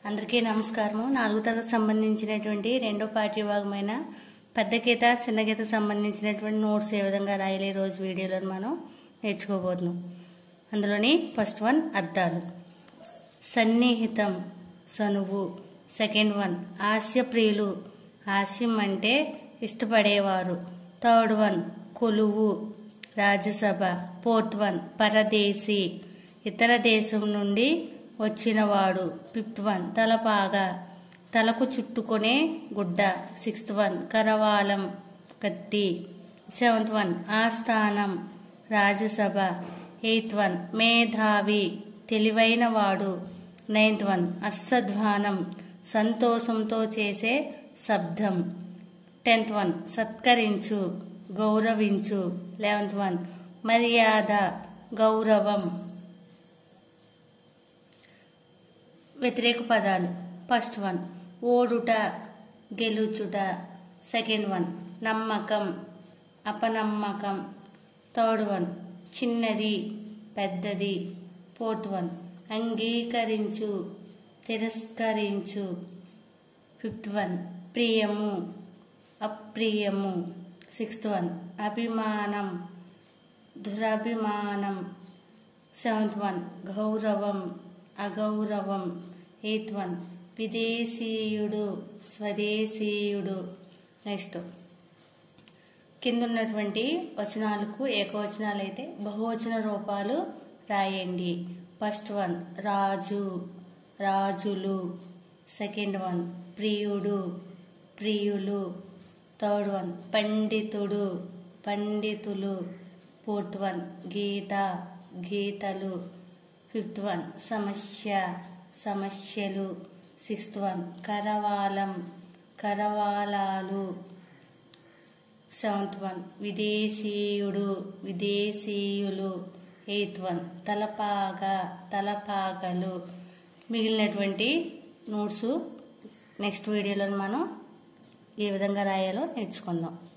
అందరికీ నమస్కారము నాలుగో తరగతి సంబంధించినటువంటి రెండో పాఠ్య భాగమైన పెద్ద గీత చిన్న గీత సంబంధించినటువంటి నోట్స్ ఏ విధంగా రాయాలి ఈ రోజు వీడియోలో మనం నేర్చుకోబోతున్నాం అందులోని ఫస్ట్ వన్ అద్దాలు సన్నిహితం సనువు సెకండ్ వన్ హాస్యప్రియులు హాస్యం అంటే ఇష్టపడేవారు థర్డ్ వన్ కొలువు రాజ్యసభ ఫోర్త్ వన్ పరదేశీ ఇతర దేశం నుండి వచ్చినవాడు ఫిఫ్త్ వన్ తలపాగా తలకు చుట్టుకునే గుడ్డ సిక్స్త్ వన్ కరవాలం కత్తి సెవెంత్ వన్ ఆస్థానం రాజ్యసభ ఎయిత్ వన్ మేధావి తెలివైనవాడు నైన్త్ వన్ అస్సధ్వానం సంతోషంతో చేసే శబ్దం టెన్త్ వన్ సత్కరించు గౌరవించు లెవెన్త్ వన్ మర్యాద గౌరవం వ్యతిరేక పదాలు ఫస్ట్ వన్ ఓడుట గెలుచుట సెకండ్ వన్ నమ్మకం అపనమ్మకం థర్డ్ వన్ చిన్నది పెద్దది ఫోర్త్ వన్ అంగీకరించు తిరస్కరించు ఫిఫ్త్ వన్ ప్రియము అప్రియము సిక్స్త్ వన్ అభిమానం దురభిమానం సెవెంత్ వన్ గౌరవం అగౌరవం ఎయిత్ వన్ విదేశీయుడు స్వదేశీయుడు నెక్స్ట్ కింద ఉన్నటువంటి వచనాలకు ఏకవచనాలు అయితే బహువచన రూపాలు రాయండి ఫస్ట్ వన్ రాజు రాజులు సెకండ్ వన్ ప్రియుడు ప్రియులు థర్డ్ వన్ పండితుడు పండితులు ఫోర్త్ వన్ గీత గీతలు ఫిఫ్త్ వన్ సమస్య సమస్యలు సిక్స్త్ వన్ కరవాలం కరవాలాలు సెవెంత్ వన్ విదేశీయుడు విదేశీయులు ఎయిత్ వన్ తలపాగా తలపాగలు మిగిలినటువంటి నోట్స్ నెక్స్ట్ వీడియోలో మనం ఏ విధంగా రాయాలో నేర్చుకుందాం